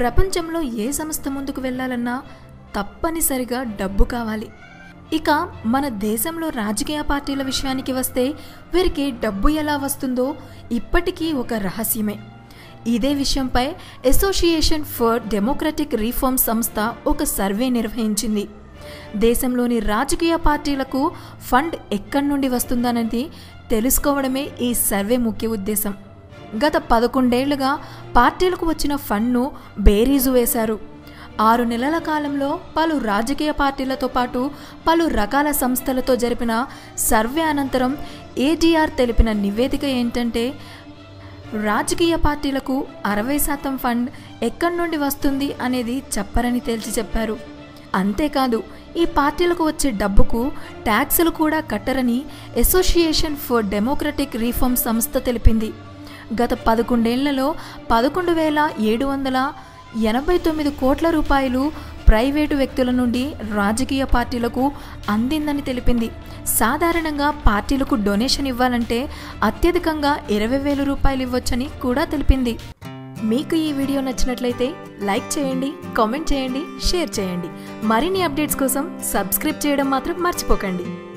ప్రపంచంలో ఏ సంస్థ ముందుకు వెళ్ళాలన్నా తప్పనిసరిగా డబ్బు కావాలి ఇక మన దేశంలో రాజకీయ పార్టీల విషయానికి వస్తే వీరికి డబ్బు ఎలా వస్తుందో ఇప్పటికీ ఒక రహస్యమే ఇదే విషయంపై అసోసియేషన్ ఫర్ డెమోక్రటిక్ రిఫార్మ్ సంస్థ ఒక సర్వే నిర్వహించింది దేశంలోని రాజకీయ పార్టీలకు ఫండ్ ఎక్కడి నుండి వస్తుందనేది తెలుసుకోవడమే ఈ సర్వే ముఖ్య ఉద్దేశం గత పదకొండేళ్లుగా పార్టీలకు వచ్చిన ఫండ్ను బేరీజు వేశారు ఆరు నెలల కాలంలో పలు రాజకీయ పార్టీలతో పాటు పలు రకాల సంస్థలతో జరిపిన సర్వే అనంతరం ఏటీఆర్ తెలిపిన నివేదిక ఏంటంటే రాజకీయ పార్టీలకు అరవై శాతం ఫండ్ ఎక్కడి నుండి వస్తుంది అనేది చెప్పరని తేల్చి చెప్పారు అంతేకాదు ఈ పార్టీలకు వచ్చే డబ్బుకు ట్యాక్సులు కూడా కట్టరని అసోసియేషన్ ఫర్ డెమోక్రటిక్ రిఫార్మ్ సంస్థ తెలిపింది గత పదకొండేళ్లలో పదకొండు వేల ఏడు వందల ఎనభై తొమ్మిది కోట్ల రూపాయలు ప్రైవేటు వ్యక్తుల నుండి రాజకీయ పార్టీలకు అందిందని తెలిపింది సాధారణంగా పార్టీలకు డొనేషన్ ఇవ్వాలంటే అత్యధికంగా ఇరవై వేల రూపాయలు ఇవ్వొచ్చని కూడా తెలిపింది మీకు ఈ వీడియో నచ్చినట్లయితే లైక్ చేయండి కామెంట్ చేయండి షేర్ చేయండి మరిన్ని అప్డేట్స్ కోసం సబ్స్క్రైబ్ చేయడం మాత్రం మర్చిపోకండి